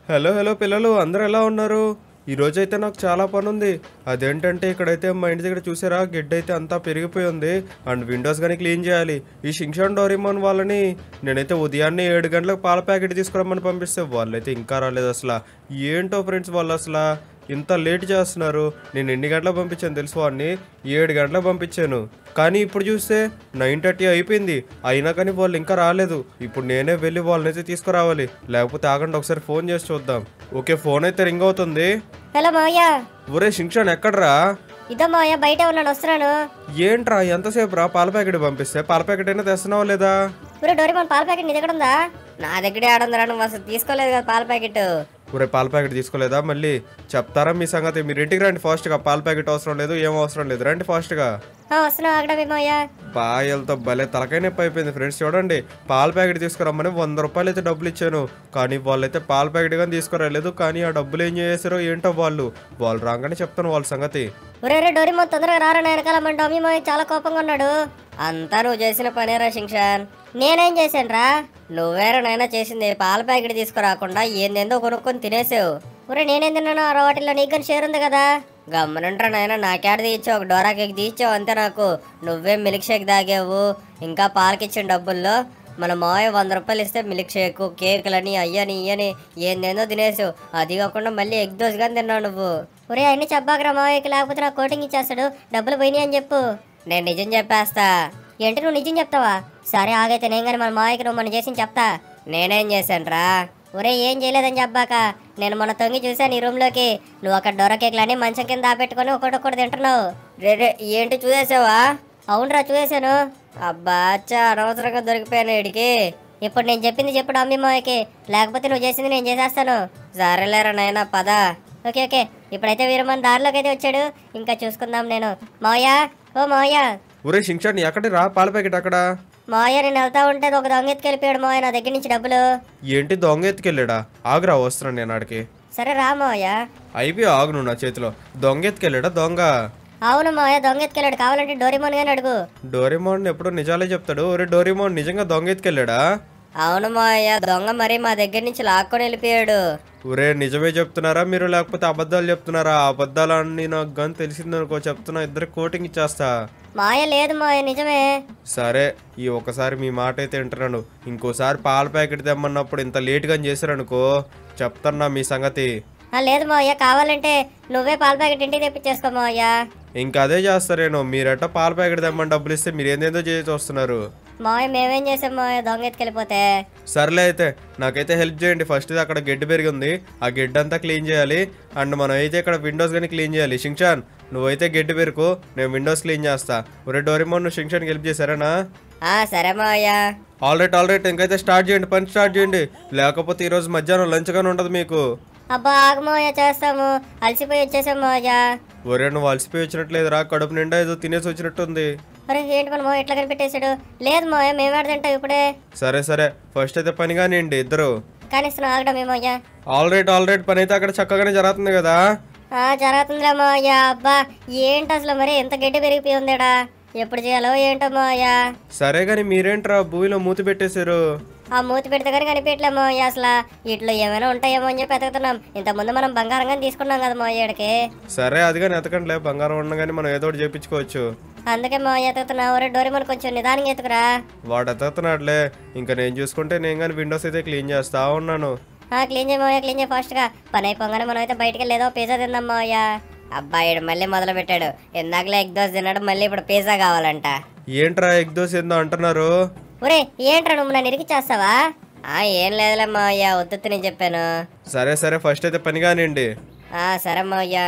hello hello పిల్లలు అందరూ ఎలా ఉన్నారు ఈ రోజు అయితే నాకు చాలా పని ఉంది అదేంటంటే ఇక్కడైతే మా ఇంటి దగ్గర చూసారా గిడ్డ అయితే అంతా పెరిగిపోయి ఉంది అండ్ విండోస్ కానీ క్లీన్ చేయాలి ఈ షింగ్షాన్ డోరిమాన్ వాళ్ళని నేనైతే ఉదయాన్నే ఏడు గంటలకు పాల ప్యాకెట్ తీసుకురమ్మని పంపిస్తే వాళ్ళైతే ఇంకా రాలేదు అసలు ఏంటో ఫ్రెండ్స్ వాళ్ళు అసలు ఇంత లేట్ చేస్తున్నారు నేను ఎన్ని గంటలకు పంపించాను తెలుసు వాడిని ఏడు గంటలకు పంపించాను కానీ ఇప్పుడు చూస్తే నైన్ థర్టీ అయిపోయింది అయినా కానీ వాళ్ళు ఇంకా రాలేదు ఇప్పుడు నేనే వెళ్ళి వాళ్ళని అయితే తీసుకురావాలి లేకపోతే ఆగండి ఒకసారి ఫోన్ చేసి చూద్దాం ఓకే ఫోన్ అయితే రింగ్ అవుతుంది హలో మావయ్య ఒరే శింక్షాన్ ఎక్కడ్రా ఇదో మావయ్య బయట ఉన్నాను వస్తున్నాను ఏంట్రా ఎంతసేపు రా పాల ప్యాకెట్ పంపిస్తే పాల ప్యాకెట్ అయినా తెస్తున్నావా లేదా ఊరే డోరేమోన్ పాల ప్యాకెట్ నీ దగ్గర ఉందా నా దగ్గరే ఆడుందిరా నువ్వు అసలు తీసుకోలేదు కదా పాల ప్యాకెట్ ఒరే పాల ప్యాకెట్ తీసుకోలేదా మళ్ళీ చెప్తారా మీ సంగతి మీరు ఇంటికి రండి ఫాస్ట్గా పాల ప్యాకెట్ అవసరం లేదు ఏం అవసరం లేదు రండి ఫాస్ట్గా ఆ, వస్తున్నావు ఆగడమే మావయ్య పాయలతో భలే తలకాయ నొప్పి అయిపోయింది ఫ్రెండ్స్ చూడండి పాల ప్యాకెట్ తీసుకురమ్మని వంద రూపాయలు అయితే డబ్బులు ఇచ్చాను కానీ వాళ్ళైతే పాల ప్యాకెట్ కానీ తీసుకురాలేదు కానీ ఆ డబ్బులు ఏం చేసారో ఏంటో వాళ్ళు వాళ్ళు రాగానే చెప్తాను వాళ్ళ సంగతి ఒరే రే డోరేమోన్ తొందరగా రారా నా వెనకాల మన డొమ్మి మావయ్య చాలా కోపంగా ఉన్నాడు అంతా నువ్వు చేసిన పనేరా శింక్షాన్ నేనేం చేశాను రా నువ్వేరా నైనా చేసింది పాల ప్యాకెట్ తీసుకురాకుండా ఏందేందో కొనుక్కొని తినేసావు ఒరే నేనేం తిన్నాను ఆ వాటిల్లో నీకు కానీ షేర్ ఉంది కదా గమ్మనుంటారా నాయన నాకేడ తీయించావు ఒక డోరా కేక్ తీయించావు అంతే నాకు నువ్వే మిల్క్ షేక్ తాగావు ఇంకా పాలకిచ్చిన డబ్బుల్లో మన మాయ వంద రూపాయలు ఇస్తే మిల్క్ షేక్ కేకులని అయ్యని ఇయ్యని ఏందేందో తినేసావు అది కాకుండా మళ్ళీ ఎగ్ దోశ కానీ తిన్నావు నువ్వు ఒరే అన్ని చెప్పాకరా మావయ్యకి లేకపోతే నా కోటింగ్ ఇచ్చేస్తాడు డబ్బులు పోయినాయి అని చెప్పు నేను నిజం చెప్పేస్తా ఏంటి నువ్వు నిజం చెప్తావా సరే ఆగైతే నేను కానీ మన మావయ్యకి నువ్వు మనం చేసి చెప్తా నేనేం చేశానురా ఒరే ఏం చేయలేదని చెప్పాక నేను మొన్న తొంగి చూశాను ఈ రూమ్లోకి నువ్వు అక్కడ డొర కేకులని మంచం కింద దాపెట్టుకొని ఒకటొక్కటి తింటున్నావు రే రే ఏంటి చూసేసావా అవునరా చూసేశాను అబ్బా అచ్చా అనవసరంగా దొరికిపోయాను వీడికి ఇప్పుడు నేను చెప్పింది చెప్పుడు అమ్మి మావయ్యకి లేకపోతే నువ్వు చేసింది నేను చేసేస్తాను సరేలేరా నాయనా పద ఓకే ఓకే ఇప్పుడైతే వీరమన్ దారిలోకి అయితే వచ్చాడు ఇంకా చూసుకుందాం నేను మావయ్య ఓ మావయ్య ఒరే శింక్షాన్ ఎక్కడి రా పాల ప్యాకెట్ అక్కడ మావయ్య నేను వెళ్తా ఉంటే ఒక దొంగ ఎత్తుకెళ్ళిపోయాడు మావయ్య నా దగ్గర నుంచి డబ్బులు ఏంటి దొంగ ఎత్తుకెళ్ళాడా ఆగురా వస్తున్నాను నేను ఆడికి సరే రా మావయ్య అయిపోయి ఆగు నువ్వు నా చేతిలో దొంగ ఎత్తుకెళ్ళాడా దొంగ అవును మావయ్య దొంగ ఎత్తుకెళ్ళాడు కావాలంటే డోరేమోన్ గాని అడుగు డోరేమోన్ ఎప్పుడో నిజాలే చెప్తాడు ఒరే డోరేమోన్ నిజంగా దొంగ ఎత్తుకెళ్ళాడా అవును మావయ్య దొంగ మరి మా దగ్గర నుంచి లాక్కొని వెళ్ళిపోయాడు ఒరే నిజమే చెప్తున్నారా మీరు లేకపోతే అబద్ధాలు చెప్తున్నారా ఆ అబద్ధాలన్నీ నాకు కానీ తెలిసిందనుకో చెప్తున్నా ఇద్దరు కోటింగ్ ఇచ్చేస్తా మాయ లేదు మావయ్య నిజమే సరే ఈ ఒకసారి మీ మాట అయితే వింటున్నాను ఇంకోసారి పాల ప్యాకెట్ తెమ్మన్నప్పుడు ఇంత లేట్గా చేశారనుకో చెప్తున్నా మీ సంగతి ఆ, లేదు మావయ్య కావాలంటే నువ్వే పాల ప్యాకెట్ ఇంటికి తెప్పించేసుకో మావయ్య ఇంకా అదే చేస్తారేనో మీరట పాల ప్యాకెట్ తెమ్మని డబ్బులు ఇస్తే మీరు ఏందేందో చేసి వస్తున్నారు మావయ్య మేమేం చేసాం మావయ్య దొంగ ఎత్తుకెళ్ళిపోతే సర్లే అయితే నాకైతే హెల్ప్ చేయండి ఫస్ట్ ఇది అక్కడ గడ్డి పెరిగి ఉంది ఆ గడ్డి అంతా క్లీన్ చేయాలి అండ్ మనం అయితే ఇక్కడ విండోస్ కానీ క్లీన్ చేయాలి షింక్షాన్ నువ్వైతే గడ్డి పెరుకు నేను విండోస్ క్లీన్ చేస్తా ఒరే డోరిమోన్ నువ్వు షింక్షాన్కి హెల్ప్ చేశారేనా ఆ సరే మావయ్య ఆల్ రైట్ ఆల్ రైట్ ఇంకైతే స్టార్ట్ చేయండి పని స్టార్ట్ చేయండి లేకపోతే ఈరోజు మధ్యాహ్నం లంచ్ కానీ ఉండదు మీకు అబ్బా ఆగు మావయ్య చేస్తాము అలసిపోయి వచ్చేసాం మావయ్య ఒరే నువ్వు అలసిపోయి వచ్చినట్లేదురా కడుపు నిండా ఏదో తినేసి వచ్చినట్టుంది అరే ఏంటి మన మావయ్య ఎట్లా కనిపెట్టేశాడు లేదు మావయ్య మేము ఆడదంటాం ఇప్పుడే సరే సరే ఫస్ట్ అయితే పని కానివ్వండి ఇద్దరు కానిస్తున్నాం ఆగడం మావయ్య ఆల్ రైట్ ఆల్ రైట్ పని అయితే అక్కడ చక్కగానే జరుగుతుంది కదా ఆ జరుగుతుందిరా మావయ్య అబ్బా ఏంటి అసలు మరి ఎంత గడ్డి పెరిగిపోయి ఉందేడా ఎప్పుడు చేయాలో ఏంటో మావయ్య సరే కానీ మీరేంట్రా భూమిలో మూతి పెట్టేశారు ఆ మూతి పెడితే కానీ కనిపించలే మావయ్య అసలు ఇట్లా ఏమైనా ఉంటాయేమో అని చెప్పి ఎతుకుతున్నాం ఇంతకుముందు మనం బంగారంగా తీసుకున్నాం కదా మావయ్యడికి సరే అది కానీ ఎతకండిలే బంగారం ఉండగానే మనం ఏదో ఒకటి చేయించుకోవచ్చు అందుకే మావయ్య ఎతుకుతున్నా ఒరే డోరేమోన్ కొంచెం నిదానంగా ఎత్తుకురా వాడు ఎత్తుతున్నాడులే ఇంకా నేను చూసుకుంటే నేను కానీ విండోస్ అయితే క్లీన్ చేస్తా ఉన్నాను ఆ క్లీన్ చేయ మావయ్య క్లీన్ చేయ ఫాస్ట్గా పని అయిపోగానే మనం అయితే బయటికి వెళ్ళేదో పిజ్జా తిందాం మావయ్య అబ్బాయి మళ్ళీ మొదలు పెట్టాడు ఇందాకలే ఎగ్ దోశ తిన్నాడు మళ్ళీ ఇప్పుడు పిజ్జా కావాలంట ఏంట్రా ఎగ్ దోశ ఏందో అంటున్నారు ఒరే ఏంట్రా నువ్వు నన్ను ఇరికి చేస్తావా ఆ ఏం లేదులే మావయ్య వద్దు నేను చెప్పాను సరే సరే ఫస్ట్ అయితే పని కానివ్వండి ఆ సరే మావయ్య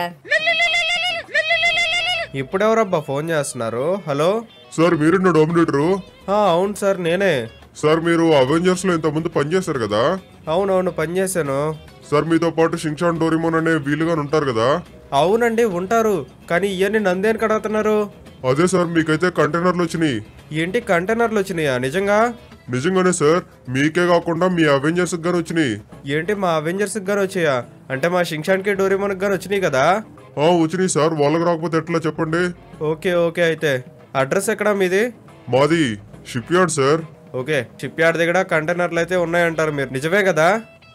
ఇప్పుడెవరబ్బా ఫోన్ చేస్తున్నారు హలో సార్ మీరు నా డామినేటరు ఆ, అవును సార్ నేనే సార్ మీరు అవెంజర్స్ లో ఇంతకుముందు పనిచేశారు కదా అవునవును పని చేశాను సార్ మీతో పాటు షింగ్షాన్ డోరిమోన్ అనే వీలుగా ఉంటారు కదా అవునండి ఉంటారు కానీ ఇవన్నీ నందేని కడుగుతున్నారు అదే సార్ మీకైతే కంటైనర్లు వచ్చినాయి ఏంటి కంటైనర్లు వచ్చినాయా నిజంగా నిజంగానే సార్ మీకే కాకుండా మీ అవెంజర్స్ గానీ వచ్చినాయి ఏంటి మా అవెంజర్స్ గారు వచ్చాయా అంటే మా షింక్షాన్కి డోరేమోన్కి గారు వచ్చినాయి కదా ఆ వచ్చినాయి సార్ వాళ్ళకి రాకపోతే ఎట్లా చెప్పండి ఓకే ఓకే అయితే అడ్రస్ ఎక్కడా మీది మాది shipyard sir okay shipyard దగ్గర కంటైనర్లు అయితే ఉన్నాయంటారు మీరు నిజమే కదా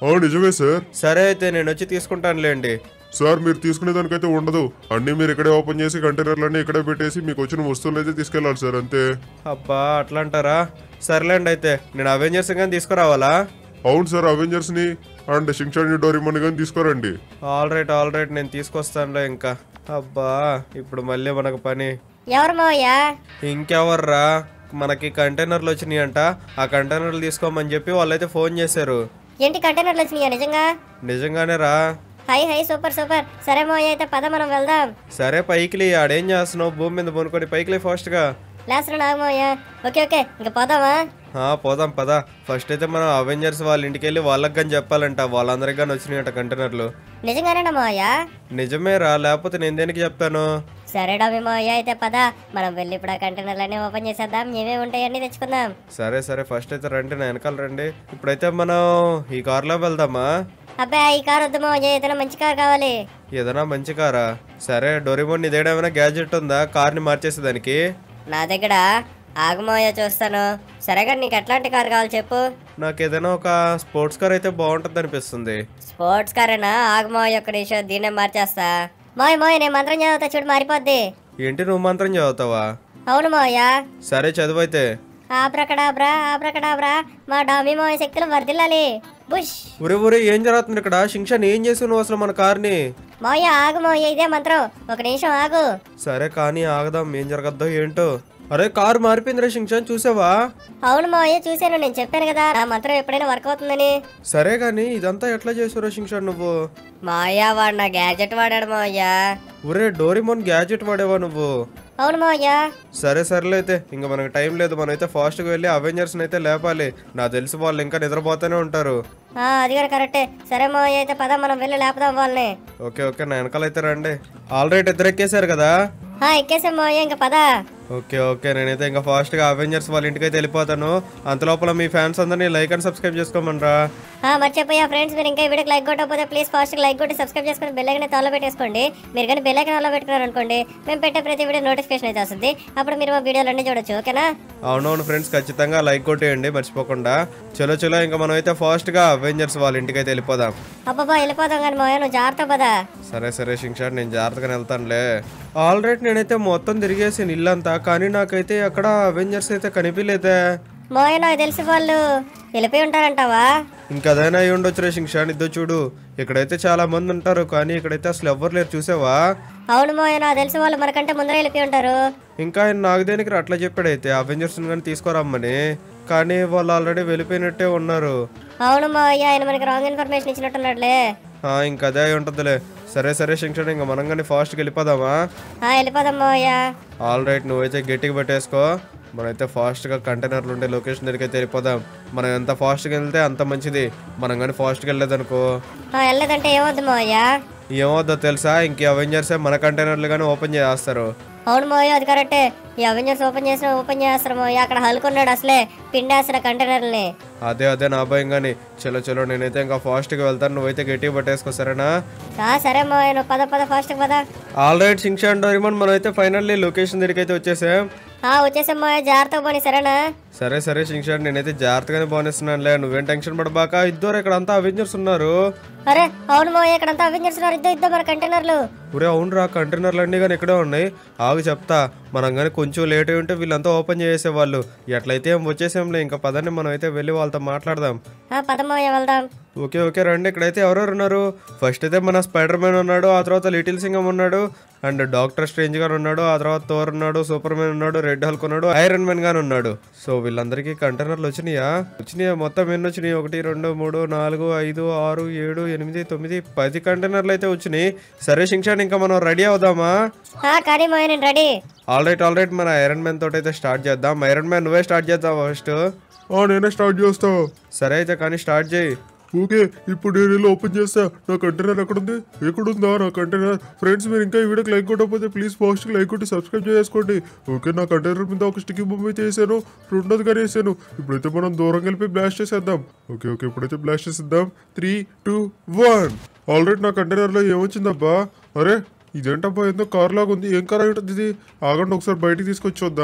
ఆ నిజమే సార్ సరే అయితే నేను వచ్చి తీసుకుంటానులేండి సార్ మీరు తీసుకునే దానికైతే ఉండదు అన్నీ మీరు ఇక్కడే ఓపెన్ చేసి కంటైనర్లన్నీ ఇక్కడే పెట్టేసి మీకు వచ్చిన వస్తువులు అయితే తీసుకెళ్ళాలి సార్ అంతే అబ్బా అట్లా అంటారా సర్లేండి అయితే నేను అవెంజర్స్ కానీ తీసుకురావాలా అవును సార్ అవెంజర్స్ ని అండ్ షింగ్షాని డోరిమన్ కానీ తీసుకురండి ఆల్ రైట్ ఆల్ రైట్ నేను తీసుకొస్తానులే ఇంకా అబ్బా ఇప్పుడు మళ్ళీ మనకు పని ఎవరు మావయ్య ఇంకెవర్రా మనకి కంటైనర్లు వచ్చినాయి అంట ఆ కంటైనర్లు తీసుకోమని చెప్పి వాళ్ళైతే ఫోన్ చేశారు ఏంటి కంటైనర్లు వచ్చినాయా నిజంగా నిజంగానే రా హై హై సూపర్ సూపర్ సరే మావయ్య అయితే పద మనం వెళ్దాం సరే పైకిలి ఆడేం చేస్తున్నావు భూమి మీద పొనుకొని పైకిలే ఫాస్ట్గా లేసరా నాగు మావయ్య ఓకే ఓకే ఇంక పోదామా ఆ, పోదాం పదా ఫస్ట్ అయితే మనం అవెంజర్స్ వాళ్ళ ఇంటికి వెళ్ళి వాళ్ళకి కానీ చెప్పాలంట వాళ్ళందరికి కానీ వచ్చినాయట కంటైనర్లు నిజంగానేనా మావయ్య నిజమే రా లేకపోతే నేను దేనికి చెప్తాను సరే డాబీ మావయ్య అయితే పద మనం వెళ్ళి ఇప్పుడు ఆ కంటైనర్లన్నీ ఓపెన్ చేసేద్దాం ఏమేమి ఉంటాయన్నీ తెచ్చుకుందాం సరే సరే ఫస్ట్ అయితే రండి నా వెనకాల రండి ఇప్పుడైతే మనం ఈ కార్లో వెళ్దామా అబ్బాయి ఈ కార్ వద్దు మావయ్య ఏదైనా మంచి కార్ కావాలి ఏదైనా మంచి కారా సరే డోరిమోన్ నీ దగ్గర ఏమైనా గ్యాడ్జెట్ ఉందా కార్ని మార్చేసేదానికి నా దగ్గర ఆగమోయ చూస్తాను సరేగా నీకు ఎట్లాంటి కార్ కావాలి చెప్పు నాకు ఏదైనా ఒక స్పోర్ట్స్ కార్ అయితే బాగుంటుంది అనిపిస్తుంది స్పోర్ట్స్ కారేనా ఆగమోయ ఒక్క నిమిషం దీన్నే మార్చేస్తా మోయ్ మోయ్ నేను మంత్రం చదువుతా చూడు మారిపోద్ది ఏంటి నువ్వు మంత్రం చదువుతావా అవును మోయ సరే చదువు అయితే ఆబ్రకడాబ్రా ఆబ్రకడాబ్రా మా డామీ మోయ శక్తులు వర్దిల్లాలి బుష్ ఉరే ఉరే ఏం జరుగుతుంది ఇక్కడ శింక్షన్ ఏం చేసావు నువ్వు అసలు మన కార్ని మోయ ఆగు మోయ ఇదే మంత్రం ఒక నిమిషం ఆగు సరే కానీ ఆగదాం ఏం జరగద్దో ఏంటో అరే కారు మారిపోయిందిరా శింక్షన్ చూసావా అవును మోయ చూశాను నేను చెప్పాను కదా నా మంత్రం ఎప్పుడైనా వర్క్ అవుతుందని సరే కానీ ఇదంతా ఎట్లా చేసావురా శింక్షన్ నువ్వు మాయా వాడు నా గ్యాజెట్ వాడాడు మోయ్యా ఒరే డోరిమోన్ గ్యాడ్జెట్ వాడేవా నువ్వు అవును మోయ్యా సరే సర్లే అయితే ఇంకా మనకు టైం లేదు మనం అయితే ఫాస్ట్గా వెళ్ళి అవెంజర్స్ అయితే లేపాలి నాకు తెలిసి వాళ్ళు ఇంకా నిద్రపోతూనే ఉంటారు ఆ, అది కూడా కరెక్టే సరే మోయ అయితే పద మనం వెళ్ళి లేపుదాం వాళ్ళని ఓకే ఓకే నా వెనకాల అయితే రండి ఆల్రెడీ ఇద్దరు ఎక్కేశారు కదా ఆ, ఎక్కేసాం మోయ ఇంకా పద ఓకే ఓకే నేనైతే ఇంకా ఫాస్ట్గా అవెంజర్స్ వాళ్ళ ఇంటికి అయితే వెళ్ళిపోతాను అంతలోపల మీ ఫ్యాన్స్ అందరినీ లైక్ అండ్ సబ్స్క్రైబ్ చేసుకోమనరా ఆ, మర్చిపోయా ఫ్రెండ్స్ మీరు ఇంకా ఈ వీడియోకి లైక్ కొట్టకపోతే ప్లీజ్ ఫాస్ట్ లైక్ కొట్టి సబ్స్క్రైబ్ చేసుకుని బెల్ ఐకన్ తాలో పెట్టేసుకోండి మీరు కానీ బెల్ ఐకన్ ఆలో పెట్టుకున్నారు అనుకోండి మేము పెట్టే ప్రతి వీడియో నోటిఫికేషన్ అయితే వస్తుంది అప్పుడు మీరు మా వీడియోలు అన్నీ చూడొచ్చు ఓకేనా అవునవును ఫ్రెండ్స్ ఖచ్చితంగా లైక్ కొట్టేయండి మర్చిపోకుండా చలో చలో ఇంకా మనం అయితే ఫాస్ట్గా అవెంజర్స్ వాళ్ళ ఇంటికి అయితే వెళ్ళిపోదాం అబ్బాబా వెళ్ళిపోదాం కానీ మోయ నువ్వు జాగ్రత్త పద సరే సరే శింక్షాడ్ నేను జాగ్రత్తగా వెళ్తానులే ఆల్రెడీ నేనైతే మొత్తం తిరిగేసి ఇల్లంతా కానీ నాకైతే అక్కడ అవెంజర్స్ అయితే కనిపించలేదే మోయ నాకు తెలిసి వాళ్ళు వెళ్ళిపోయి ఉంటారంటావా ఇంకదైనా అయి ఉండొచ్చు రే శింక్షాన్ ఇద్దో చూడు ఇక్కడైతే చాలా మంది ఉంటారు కానీ ఇక్కడైతే అసలు ఎవ్వరు లేరు చూసావా అవును మోయ నాకు తెలిసి వాళ్ళు మనకంటే ముందర వెళ్ళిపోయి ఉంటారు ఇంకా ఆయన నాకు దేనికి రా అట్లా చెప్పాడైతే అవెంజర్స్ కానీ తీసుకురమ్మని కానీ వాళ్ళు ఆల్రెడీ వెళ్ళిపోయినట్టే ఉన్నారు అవును మోయ ఆయన మనకి రాంగ్ ఇన్ఫర్మేషన్ ఇచ్చినట్టున్నాడులే ఆ, ఇంకా అదే అయి ఉంటుందిలే సరే సరే శింక్షాడ్ ఇంకా మనం కానీ ఫాస్ట్గా వెళ్ళిపోదామా ఆ, వెళ్ళిపోదాం మోయ ఆల్ రైట్ నువ్వైతే గట్టిగా పెట్టేసుకో మనమైతే ఫాస్ట్గా కంటైనర్లు ఉండే లొకేషన్ దగ్గరికి అయితే వెళ్ళిపోదాం మనం ఎంత ఫాస్ట్గా వెళ్తే అంత మంచిది మనం కానీ ఫాస్ట్గా వెళ్ళలేదనుకో ఆ, వెళ్ళలేదంటే ఏమవుద్దు మోయ ఏమవుద్దో తెలుసా ఇంక అవెంజర్సే మన కంటైనర్లు కానీ ఓపెన్ చేస్తారు అవును మోయ అది కరెక్టే ఈ అవెంజర్స్ ఓపెన్ చేసిన ఓపెన్ చేస్తారు మోయ అక్కడ హల్కున్నాడు అసలే పిండేస్తారు కంటైనర్ని అదే అదే నా భయం కానీ చలో చలో నేనైతే ఇంకా ఫాస్ట్గా వెళ్తాను నువ్వైతే గట్టిగా పట్టేసుకో సరేనా ఆ, సరే మోయ నువ్వు పద పద ఫాస్ట్ పద all right Shinchan and Doraemon మనం అయితే ఫైనల్లీ లొకేషన్ దగ్గరికి అయితే వచ్చేసాం ఆ వచ్చేసాం మోయ జాగ్రత్తగా పోనీ సరేనా సరే సరే శింక్షా నేనైతే జాగ్రత్తగానే బాగునేస్తున్నానులే నువ్వేం టెన్షన్ పడబాక ఇద్దరు ఇక్కడ అంతా అవెంజర్స్ ఉన్నారు అరే అవును మోయ ఇక్కడంతా అవెంజర్స్ ఉన్నారు ఇద్దరు ఇద్దరు మన కంటైనర్లు ఒరే అవునురా కంటైనర్లు అన్నీ కానీ ఇక్కడే ఉన్నాయి ఆగు చెప్తా మనం కానీ కొంచెం లేట్ అయి ఉంటే వీళ్ళంతా ఓపెన్ చేసేవాళ్ళు ఎట్లయితే ఏం వచ్చేసాంలే ఇంకా పదండి మనం అయితే వెళ్ళి వాళ్ళతో మాట్లాడదాం ఆ, పద మోయ వెళ్దాం ఓకే ఓకే రండి ఇక్కడైతే ఎవరెవరు ఉన్నారు ఫస్ట్ అయితే మన స్పైడర్ మ్యాన్ ఉన్నాడు ఆ తర్వాత లిటిల్ సింగం ఉన్నాడు అండ్ డాక్టర్ స్ట్రేంజ్ గారు ఉన్నాడు ఆ తర్వాత థోర్ ఉన్నాడు సూపర్ మ్యాన్ ఉన్నాడు రెడ్ హల్క్ ఉన్నాడు ఐరన్ మ్యాన్ గాను ఉన్నాడు సో వీళ్ళందరికీ కంటైనర్లు వచ్చినాయా వచ్చినాయా మొత్తం ఎన్ని వచ్చినాయి ఒకటి రెండు మూడు నాలుగు ఐదు ఆరు ఏడు ఎనిమిది తొమ్మిది పది కంటైనర్లు అయితే వచ్చినాయి సరే శింక్షాన్ ఇంకా మనం రెడీ అవుదామా ఆ, కానీ మోయ నేను ready all right all right మన ఐరన్ మ్యాన్ తోటి అయితే స్టార్ట్ చేద్దాం ఐరన్ మ్యాన్ నువ్వే స్టార్ట్ చేద్దాం ఫస్ట్ ఆ నేనే స్టార్ట్ చేస్తా సరే అయితే కానీ స్టార్ట్ చేయి ఓకే ఇప్పుడు నేను వెళ్ళి ఓపెన్ చేస్తా నా కంటైనర్ ఎక్కడుంది ఎక్కడుందా నా కంటైనర్ ఫ్రెండ్స్ మీరు ఇంకా ఈ వీడియోకి లైక్ కొట్టకపోతే ప్లీజ్ ఫాస్ట్ లైక్ కొట్టి సబ్స్క్రైబ్ చేసుకోండి ఓకే నా కంటైనర్ మీద ఒక స్టిక్కీ బొమ్మ అయితే వేసాను రెండోది కానీ వేసాను ఇప్పుడైతే మనం దూరం వెళ్ళి బ్లాస్ట్ చేసేద్దాం ఓకే ఓకే ఇప్పుడైతే బ్లాస్ట్ చేసేద్దాం త్రీ టూ వన్ ఆల్రెడీ నా కంటైనర్లో ఏమొచ్చిందబ్బా అరే ఇదేంటబ్బా ఏందో కార్ లాగా ఉంది ఏం కార్ అయి ఉంటుంది ఇది ఆగండి ఒకసారి బయటికి తీసుకొచ్చి చూద్దాం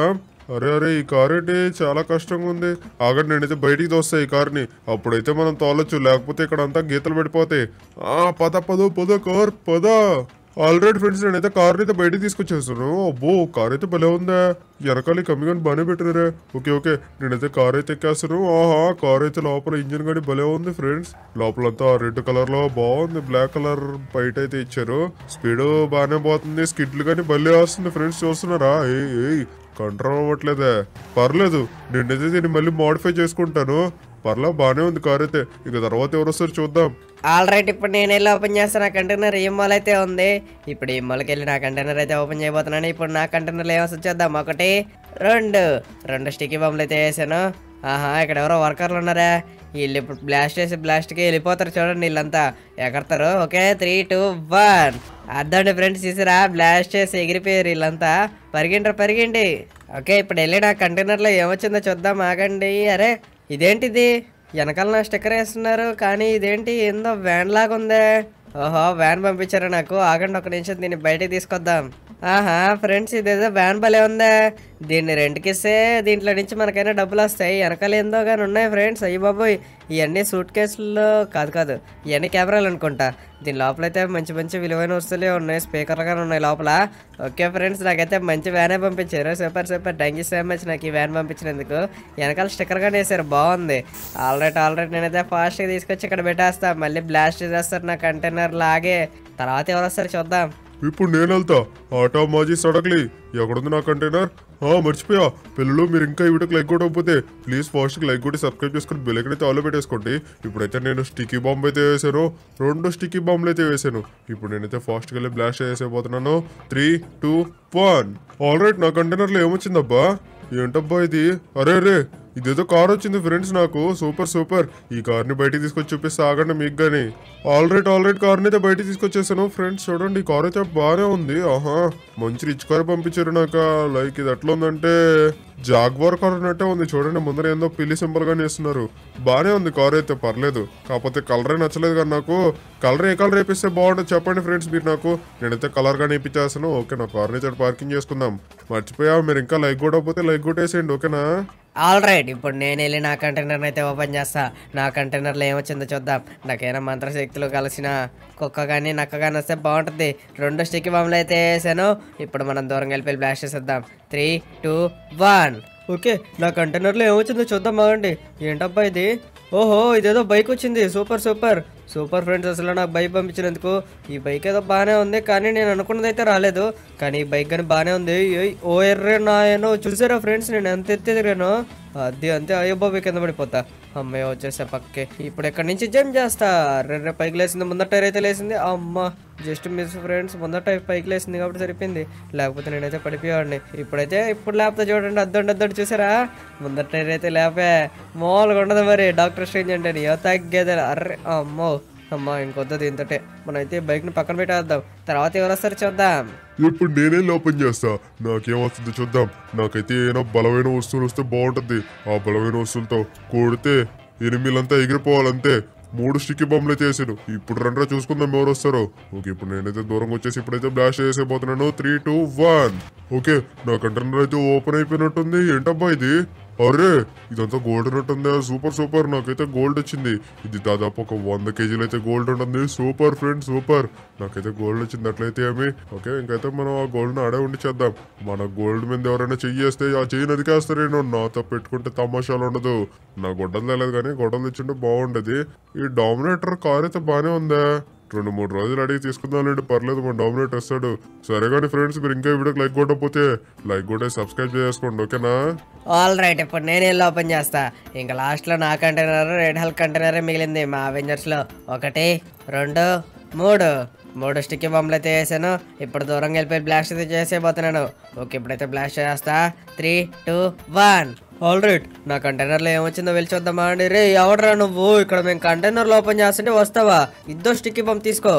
అరే అరే ఈ కార్ ఏంటి చాలా కష్టంగా ఉంది ఆగండి నేనైతే బయటికి తోస్తా ఈ కార్ని అప్పుడైతే మనం తోలొచ్చు లేకపోతే ఇక్కడ అంతా గీతలు పడిపోతాయి ఆ పద పద పద కార్ పద ఆల్రెడీ ఫ్రెండ్స్ నేనైతే కార్ని అయితే బయటికి తీసుకొచ్చేస్తాను అబ్బో కార్ అయితే భలే ఉందా వెనకాల కమ్మి కానీ బాగానే పెట్టారే ఓకే ఓకే నేనైతే కార్ అయితే ఎక్కేస్తాను ఆహా కార్ అయితే లోపల ఇంజిన్ కానీ భలే ఉంది ఫ్రెండ్స్ లోపలంతా రెడ్ కలర్ లో బాగుంది బ్లాక్ కలర్ బయట అయితే ఇచ్చారు స్పీడ్ బాగానే పోతుంది స్కిడ్లు కానీ భలే వస్తుంది ఫ్రెండ్స్ చూస్తున్నారా ఏయ్ ఏయ్ కంట్రోల్ అవ్వట్లేదే పర్లేదు నేనైతే దీన్ని మళ్ళీ మోడిఫై చేసుకుంటాను పర్లా బాగానే ఉంది కార్ అయితే ఇక తర్వాత ఎవరు వస్తారు చూద్దాం ఆల్ రైట్ ఇప్పుడు నేను వెళ్ళి ఓపెన్ చేస్తాను నా కంటైనర్ ఈ మాల్ అయితే ఉంది ఇప్పుడు ఈ మాల్కి వెళ్ళి నా కంటైనర్ అయితే ఓపెన్ చేయబోతున్నాను ఇప్పుడు నా కంటైనర్లో ఏమొస్తుంది చూద్దాం ఒకటి రెండు రెండు స్టిక్కీ బాంబులు అయితే వేసాను ఆహా ఇక్కడ ఎవరో వర్కర్లు ఉన్నారా వీళ్ళు ఇప్పుడు బ్లాస్ట్ చేసి బ్లాస్ట్కి వెళ్ళిపోతారు చూడండి వీళ్ళంతా ఎగరతారు ఓకే త్రీ టూ వన్ అర్థండి ఫ్రెండ్స్ చూసారా బ్లాస్ట్ చేసి ఎగిరిపోయారు వీళ్ళంతా పరిగిండ్రు పరిగిండి ఓకే ఇప్పుడు వెళ్ళి నా కంటైనర్లో ఏమొచ్చిందో చూద్దాం ఆగండి అరే ఇదేంటిది వెనకాల నా స్టిక్కర్ వేస్తున్నారు కానీ ఇదేంటి ఏందో వ్యాన్ లాగా ఉందే ఓహో వ్యాన్ పంపించారు నాకు ఆగండి ఒక నిమిషం దీన్ని బయటికి తీసుకొద్దాం ఆహా ఫ్రెండ్స్ ఇదేదో వ్యాన్ భలే ఉందే దీన్ని రెంట్కి ఇస్తే దీంట్లో నుంచి మనకైనా డబ్బులు వస్తాయి వెనకాల ఏందో కానీ ఉన్నాయి ఫ్రెండ్స్ అయ్యి బాబోయ్ ఇవన్నీ సూట్ కేసుల్లో కాదు కాదు ఇవన్నీ కెమెరాలు అనుకుంటా దీని లోపలైతే మంచి మంచి విలువైన వస్తువులే ఉన్నాయి స్పీకర్లు కానీ ఉన్నాయి లోపల ఓకే ఫ్రెండ్స్ నాకైతే మంచి వ్యానే పంపించారు super super thank you so much నాకు ఈ వ్యాన్ పంపించినందుకు వెనకాల స్టిక్కర్ కానీ వేసారు బాగుంది ఆల్రెడీ ఆల్రెడీ నేనైతే ఫాస్ట్గా తీసుకొచ్చి ఇక్కడ పెట్టేస్తా మళ్ళీ బ్లాస్ట్ చేస్తారు నా కంటైనర్ లాగే తర్వాత ఎవరు వస్తారు చూద్దాం ఇప్పుడు నేను వెళ్తా ఆటో మాజీ సడక్లీ ఎక్కడుంది నా కంటైనర్ ఆ మర్చిపోయా పిల్లలు మీరు ఇంకా ఈ వీడియోకి లైక్ కొట్టకపోతే ప్లీజ్ ఫాస్ట్కి లైక్ కొట్టి సబ్స్క్రైబ్ చేసుకుని బెల్ అయితే ఆలో పెట్టేసుకోండి ఇప్పుడైతే నేను స్టిక్కీ బాంబ్ అయితే వేసాను రెండు స్టిక్కీ బాంబులు అయితే వేసాను ఇప్పుడు నేనైతే ఫాస్ట్కి వెళ్ళి బ్లాస్ట్ చేసేపోతున్నాను three two one all right నా కంటైనర్లో ఏమొచ్చిందబ్బా ఏంటబ్బా ఇది అరే అరే ఇదేదో కార్ వచ్చింది ఫ్రెండ్స్ నాకు సూపర్ సూపర్ ఈ కార్ని బయటికి తీసుకొచ్చి చూపిస్తే ఆగండి మీకు కానీ ఆల్ రైట్ ఆల్ రైట్ కార్ని అయితే బయటికి తీసుకొచ్చేసాను ఫ్రెండ్స్ చూడండి ఈ కార్ అయితే బాగానే ఉంది ఆహా మంచి రిచ్ కార్ పంపించారు నాకు లైక్ ఇది ఎట్లా ఉందంటే జాగ్వార్ కార్ అన్నట్టే ఉంది చూడండి ముందర ఏందో పిల్లి సింబల్ గానే వేస్తున్నారు బాగానే ఉంది కార్ అయితే పర్లేదు కాకపోతే కలరే నచ్చలేదు కానీ నాకు కలర్ ఏ కలర్ వేపిస్తే బాగుంటుంది చెప్పండి ఫ్రెండ్స్ మీరు నాకు నేనైతే కలర్ గానే వేయించేస్తాను ఓకే నా కార్ని అయితే పార్కింగ్ చేసుకుందాం మర్చిపోయా మీరు ఇంకా లైక్ కొట్టకపోతే లైక్ కొట్టేసేయండి ఓకేనా ఆల్ రైట్ ఇప్పుడు నేను వెళ్ళి నా కంటైనర్ అయితే ఓపెన్ చేస్తా నా కంటైనర్లో ఏమొచ్చిందో చూద్దాం నాకైనా మంత్రశక్తులు కలిసిన కుక్క కానీ నక్క కానీ వస్తే బాగుంటుంది రెండు స్టిక్ బాంబులు అయితే వేసాను ఇప్పుడు మనం దూరం వెళ్ళి బ్లాస్ట్ చేసేద్దాం త్రీ టూ వన్ ఓకే నా కంటైనర్లో ఏమొచ్చిందో చూద్దాం బాగండి ఏంటబ్బా ఇది ఓహో ఇదేదో బైక్ వచ్చింది సూపర్ సూపర్ సూపర్ ఫ్రెండ్స్ అసలు నాకు బైక్ పంపించినందుకు ఈ బైక్ ఏదో బాగానే ఉంది కానీ నేను అనుకున్నది అయితే రాలేదు కానీ ఈ బైక్ కానీ బాగానే ఉంది ఏయ్, ఓ ఎర్రే నాయనో చూసారా ఫ్రెండ్స్ నేను ఎంత ఎత్తి తిరిగాను అది అంతే అయ్యో బాబు కింద పడిపోతా అమ్మాయి వచ్చేసా పక్కే ఇప్పుడు ఎక్కడి నుంచి జంప్ చేస్తా రెండు పైకి లేసింది ముందర టైర్ అయితే లేసింది అమ్మ జస్ట్ మిస్ ఫ్రెండ్స్ ముందర టైర్ పైకి లేసింది కాబట్టి సరిపోయింది లేకపోతే నేనైతే పడిపోయేవాడిని ఇప్పుడైతే ఇప్పుడు లేకపోతే చూడండి అద్దండి అద్దండి చూసారా ముందర టైర్ అయితే లేపే మామూలుగా ఉండదు మరి డాక్టర్ స్ట్రేంజ్ అంటే నీ తగ్గేదే అర్రే అమ్మో అమ్మా ఇంకొద్దు దీంతోటే మనమైతే బైక్ని పక్కన పెట్టేద్దాం తర్వాత ఎవరు వస్తారు చూద్దాం ఇప్పుడు నేనే ఓపెన్ చేస్తా నాకేం వస్తుందో చూద్దాం నాకైతే ఏమైనా బలమైన వస్తువులు వస్తే బాగుంటుంది ఆ బలమైన వస్తువులతో కొడితే ఎనిమిలంతా ఎగిరిపోవాలంతే మూడు స్టిక్కీ బొమ్మలు అయితే వేసాను ఇప్పుడు రండ్రా చూసుకుందాం ఎవరు వస్తారో ఓకే ఇప్పుడు నేనైతే దూరం వచ్చేసి ఇప్పుడైతే బ్లాస్ట్ చేసేపోతున్నాను త్రీ టూ వన్ ఓకే నా కంటైనర్ అయితే ఓపెన్ అయిపోయినట్టుంది ఏంటబ్బా ఇది అరే ఇదంతా గోల్డ్ ఉన్నట్టుందా సూపర్ సూపర్ నాకైతే గోల్డ్ వచ్చింది ఇది దాదాపు ఒక వంద కేజీలు అయితే గోల్డ్ ఉంటుంది సూపర్ ఫ్రెండ్ సూపర్ నాకైతే గోల్డ్ వచ్చింది అట్లయితే ఏమి ఓకే ఇంకైతే మనం ఆ గోల్డ్ ఆడే ఉండి చేద్దాం మన గోల్డ్ మీద ఎవరైనా చెయ్యి వేస్తే ఆ చెయ్యి నదికేస్తారేనో నాతో పెట్టుకుంటే తమాషాలు ఉండదు నా గొడ్డలు తెలియదు కానీ గొడ్డలు తెచ్చుంటే బాగుండేది ఈ డామినేటర్ కార్ అయితే బాగానే ఉందా రెండు మూడు రోజులు అడిగి తీసుకుందాంలేండి పర్లేదు మన డామినేట్ వస్తాడు సరే కానీ ఫ్రెండ్స్ మీరు ఇంకా ఈ వీడియోకి లైక్ కొట్టకపోతే లైక్ కొట్టే సబ్స్క్రైబ్ చేసుకోండి ఓకేనా ఆల్ రైట్ ఇప్పుడు నేను వెళ్ళి ఓపెన్ చేస్తా ఇంకా లాస్ట్లో నా కంటైనర్ రెడ్ హెల్ కంటైనర్ మిగిలింది మా అవెంజర్స్లో ఒకటి రెండు మూడు మూడు స్టిక్కీ బొమ్మలు అయితే వేసాను ఇప్పుడు దూరంగా వెళ్ళిపోయి బ్లాస్ట్ అయితే చేసేపోతున్నాను ఓకే ఇప్పుడైతే బ్లాస్ట్ చేస్తా three two one all right నా కంటైనర్లో ఏమొచ్చిందో వెళ్ళి చూద్దామా అండి రే ఎవడరా నువ్వు ఇక్కడ మేము కంటైనర్లో ఓపెన్ చేస్తుంటే వస్తావా ఇద్దో స్టిక్కీ బొమ్మ తీసుకో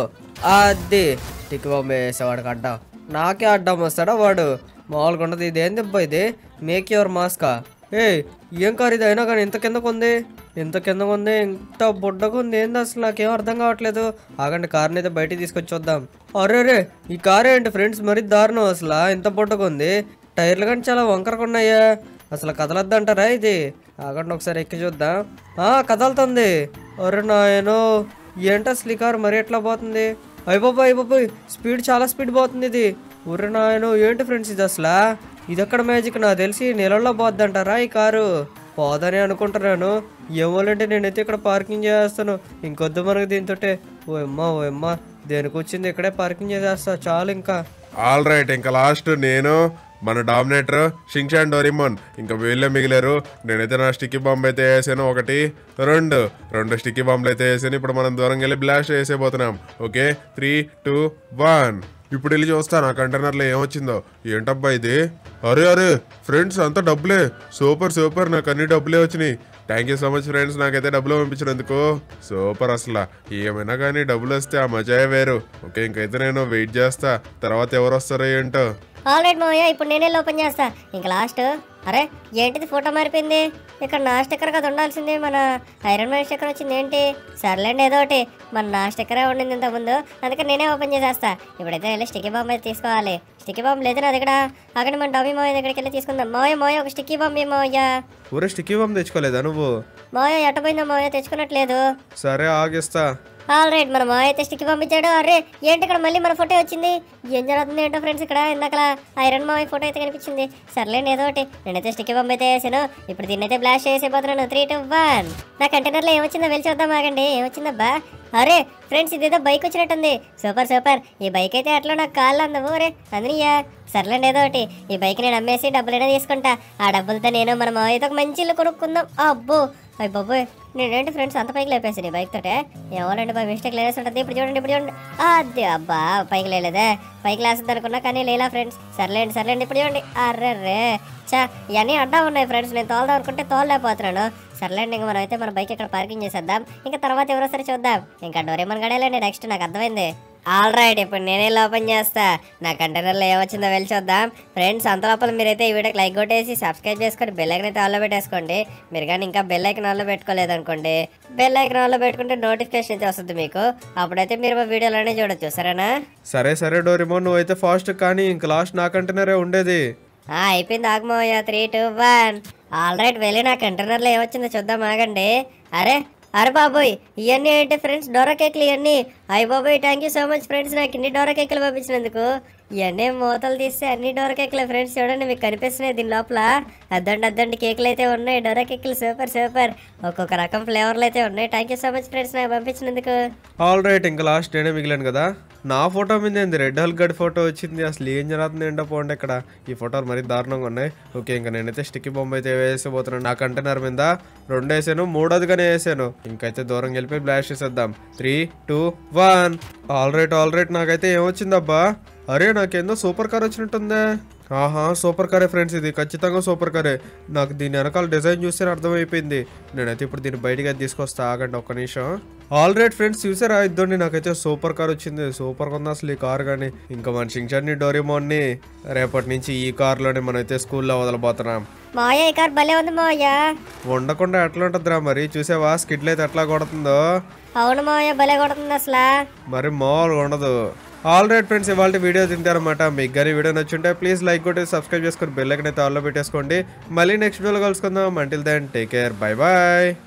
అది స్టిక్కీ బొమ్మ వేసేవాడికి అడ్డం నాకే అడ్డం వస్తాడా వాడు మామూలుగా ఉండదు ఇది ఏంది అబ్బా ఇది మేక్ యువర్ మాస్కా ఏ ఏం కారు ఇది అయినా కానీ ఇంత కిందకు ఉంది ఇంత కిందకు ఉంది ఇంత బుడ్డగా ఉంది ఏంది అసలు నాకేం అర్థం కావట్లేదు ఆగండి కార్ని అయితే బయటికి తీసుకొచ్చి చూద్దాం అరే రే ఈ కార్ ఏంటి ఫ్రెండ్స్ మరి దారుణం అసలు ఇంత బుడ్డగా ఉంది టైర్లు కానీ చాలా వంకరగా ఉన్నాయా అసలు కదలొద్దంటారా ఇది ఆగండి ఒకసారి ఎక్కి చూద్దాం ఆ కదలుతుంది అరే నాయనో ఏంటి అసలు ఈ కారు మరి ఎట్లా పోతుంది అయిపోయి అయిపోయి స్పీడ్ చాలా స్పీడ్ పోతుంది ఇది ఉర్రే నాయనో ఏంటి ఫ్రెండ్స్ ఇది అసలు ఇది ఎక్కడ మ్యాజిక్ నాకు తెలిసి నీళ్ళల్లో పోద్దంటారా ఈ కారు పోదని అనుకుంటున్నాను ఏమోలంటే నేనైతే ఇక్కడ పార్కింగ్ చేస్తాను ఇంకొద్దు మనకు దీంతో ఓ అమ్మ ఓ అమ్మ దేనికి వచ్చింది ఇక్కడే పార్కింగ్ చేసేస్తా చాలు ఇంకా ఆల్ రైట్ ఇంకా లాస్ట్ నేను మన డామినేటర్ షింగ్షాన్ డోరిమోన్ ఇంకా వీళ్ళే మిగిలారు నేనైతే నా స్టిక్కీ బాంబ్ అయితే వేసాను ఒకటి రెండు రెండు స్టిక్కీ బాంబులు అయితే వేసాను ఇప్పుడు మనం దూరం వెళ్ళి బ్లాస్ట్ వేసేపోతున్నాం ఓకే త్రీ టూ వన్ ఇప్పుడు వెళ్ళి చూస్తాను ఆ కంటైనర్లో ఏమొచ్చిందో ఏంటబ్బా ఇది అరే అరే ఫ్రెండ్స్ అంతా డబ్బులే సూపర్ సూపర్ నాకు అన్ని డబ్బులే వచ్చినాయి thank you so much friends నాకైతే డబ్బులు పంపించినందుకు సూపర్ అసలు ఏమైనా కానీ డబ్బులు వస్తే ఆ మజాయే వేరు ఓకే ఇంకైతే నేను వెయిట్ చేస్తా తర్వాత ఎవరు వస్తారో ఏంటో ఆల్రెడీ మావయ్య ఇప్పుడు నేనే ఓపెన్ చేస్తా ఇంకా లాస్ట్ అరే ఏంటిది ఫోటో మారిపోయింది ఇక్కడ నా స్టిక్కర్ కదా ఉండాల్సింది మన ఐరన్ మ్యాన్ స్టిక్కర్ వచ్చింది ఏంటి సర్లేండి ఏదో ఒకటి మన నా స్టిక్కరే ఉండింది ఇంత ముందు అందుకే నేనే ఓపెన్ చేసేస్తా ఇప్పుడైతే వెళ్ళి స్టిక్కీ బాంబ్ అయితే తీసుకోవాలి స్టిక్కీ బాంబ్ లేదు నా దగ్గర అక్కడ మన డామీ మావయ్య దగ్గరికి వెళ్ళి తీసుకుందాం మావయ్య మావయ్య ఒక స్టిక్కీ బాంబ్ మావయ్య ఊరే స్టిక్కీ బాంబ్ తెచ్చుకోలేదా నువ్వు మావయ్య ఎట్టపోయిందో మావయ్య తెచ్చుకున్నట్లేదు సరే ఆగిస్తా ఆల్ రైట్ మన మావయ్య అయితే స్టిక్ పంపించాడు అరే ఏంటి ఇక్కడ మళ్ళీ మన ఫోటో వచ్చింది ఏం జరుగుతుంది ఏంటో ఫ్రెండ్స్ ఇక్కడ ఇందాక ఐరన్ మావయ్య ఫోటో అయితే కనిపించింది సర్లేండి ఏదో ఒకటి నేనైతే స్టిక్ పంప్ అయితే వేసాను ఇప్పుడు దీన్ని అయితే బ్లాస్ట్ చేసేపోతున్నాను త్రీ టూ వన్ నా కంటైనర్లో ఏమొచ్చిందో వెళ్ళి చూద్దాం ఆగండి ఏమొచ్చిందబ్బా అరే ఫ్రెండ్స్ ఇదేదో బైక్ వచ్చినట్టుంది సూపర్ సూపర్ ఈ బైక్ అయితే అట్లా నాకు కాళ్ళు అందవు రే అందనియా సర్లేండి ఏదో ఒకటి ఈ బైక్ నేను అమ్మేసి డబ్బులైనా తీసుకుంటా ఆ డబ్బులతో నేను మన మావయ్యతో ఒక మంచి ఇల్లు కొనుక్కుందాం అబ్బో అయ్యి బాబోయ్ నేనేంటి ఫ్రెండ్స్ అంత పైకి లేపేసి నీ బైక్ తోటే ఎవరండి బై మిస్టేక్ లేసి ఉంటుంది ఇప్పుడు చూడండి ఇప్పుడు చూడండి అది అబ్బా పైకి లేలేదే పైకి లేస్తుంది అనుకున్నా కానీ లేలా ఫ్రెండ్స్ సర్లేండి సర్లేండి ఇప్పుడు చూడండి అర్రే రే చా ఇవన్నీ అడ్డా ఉన్నాయి ఫ్రెండ్స్ నేను తోలదాం అనుకుంటే తోలలేకపోతున్నాను సర్లేండి ఇంకా మనం అయితే మన బైక్ ఇక్కడ పార్కింగ్ చేసేద్దాం ఇంకా తర్వాత ఎవరో సరే చూద్దాం ఇంకా డోరేమన్ గడేలేండి నెక్స్ట్ నాకు అర్థమైంది ఆల్ రైట్ ఇప్పుడు నేనే ఓపెన్ చేస్తా నా కంటైనర్లో ఏమొచ్చిందో వెళ్ళి చూద్దాం ఫ్రెండ్స్ అంత లోపల మీరైతే ఈ వీడియోకి లైక్ కొట్టేసి సబ్స్క్రైబ్ చేసుకొని బెల్ ఐకన్ అయితే ఆన్లో పెట్టేసుకోండి మీరు కానీ ఇంకా బెల్ ఐకన్ ఆన్లో పెట్టుకోలేదు అనుకోండి బెల్ ఐకన్ ఆన్లో పెట్టుకుంటే నోటిఫికేషన్ అయితే వస్తుంది మీకు అప్పుడైతే మీరు మా వీడియోలోనే చూడొచ్చు సరేనా సరే సరే డోరేమోన్ నువ్వైతే ఫాస్ట్ కానీ ఇంక లాస్ట్ నా కంటైనరే ఉండేది ఆ, అయిపోయింది ఆగమోయ three two one all right వెళ్ళి నా కంటైనర్లో ఏమొచ్చిందో చూద్దాం ఆగండి అరే అరే బాబోయ్ ఇవన్నీ ఏంటి ఫ్రెండ్స్ డోరా కేక్లు ఇవన్నీ అయ్యి బాబోయ్ thank you so much friends నాకు ఇన్ని డోరా కేక్లు పంపించినందుకు ఇవన్నీ మూతలు తీస్తే అన్ని డోరా కేక్లే ఫ్రెండ్స్ చూడండి మీకు కనిపిస్తున్నాయి దీని లోపల అద్దండి అద్దండి కేకులు అయితే ఉన్నాయి డోరా కేకులు సూపర్ సూపర్ ఒక్కొక్క రకం ఫ్లేవర్లు అయితే ఉన్నాయి thank you so much friends నాకు పంపించినందుకు ఆల్ రైట్ ఇంకా లాస్ట్ నేనే మిగిలాను కదా నా ఫోటో మీద ఏంది రెడ్ హల్ గడ్ ఫోటో వచ్చింది అసలు ఏం జరుగుతుంది ఏంటో పోండి ఇక్కడ ఈ ఫోటోలు మరీ దారుణంగా ఉన్నాయి ఓకే ఇంకా నేనైతే స్టిక్కీ బొమ్మ అయితే వేసిపోతున్నాను నా కంటైనర్ మీద రెండు వేసాను మూడోదిగానే వేసాను ఇంకైతే దూరం వెళ్ళిపోయి బ్లాస్ట్ చేసేద్దాం three two one all right all right నాకైతే ఏమొచ్చిందబ్బా అరే నాకేందో సూపర్ కార్ వచ్చినట్టుందే ఆహా సూపర్ కారే ఫ్రెండ్స్ ఇది ఖచ్చితంగా సూపర్ కారే నాకు దీని వెనకాల డిజైన్ చూస్తే అర్థమైపోయింది నేనైతే ఇప్పుడు దీన్ని బయటికి అయితే తీసుకొస్తా ఆగండి ఒక్క నిమిషం ఆల్ రైట్ ఫ్రెండ్స్ చూసారా ఇద్దరిని నాకైతే సూపర్ కార్ వచ్చింది సూపర్ ఉంది అసలు ఈ కార్ కానీ ఇంకా మన షించాన్ని డోరేమోన్ని రేపటి నుంచి ఈ కార్లోనే మనం అయితే స్కూల్లో వదలబోతున్నాం మాయ ఈ కార్ భలే ఉంది మాయ ఉండకుండా ఎట్లా ఉంటుందిరా మరి చూసావా స్కిడ్లు అయితే ఎట్లా కొడుతుందో అవును మాయ భలే కొడుతుంది అసలు మరి మామూలుగా ఉండదు ఆల్ రైట్ ఫ్రెండ్స్ ఇవాళ వీడియో తింటారన్నమాట మీకు కానీ వీడియో నచ్చుంటే ప్లీజ్ లైక్ కొట్టి సబ్స్క్రైబ్ చేసుకొని బెల్ ఐకన్ అయితే ఆల్లో పెట్టేసుకోండి మళ్ళీ నెక్స్ట్ వీడియోలో కలుసుకుందాం until then take care bye bye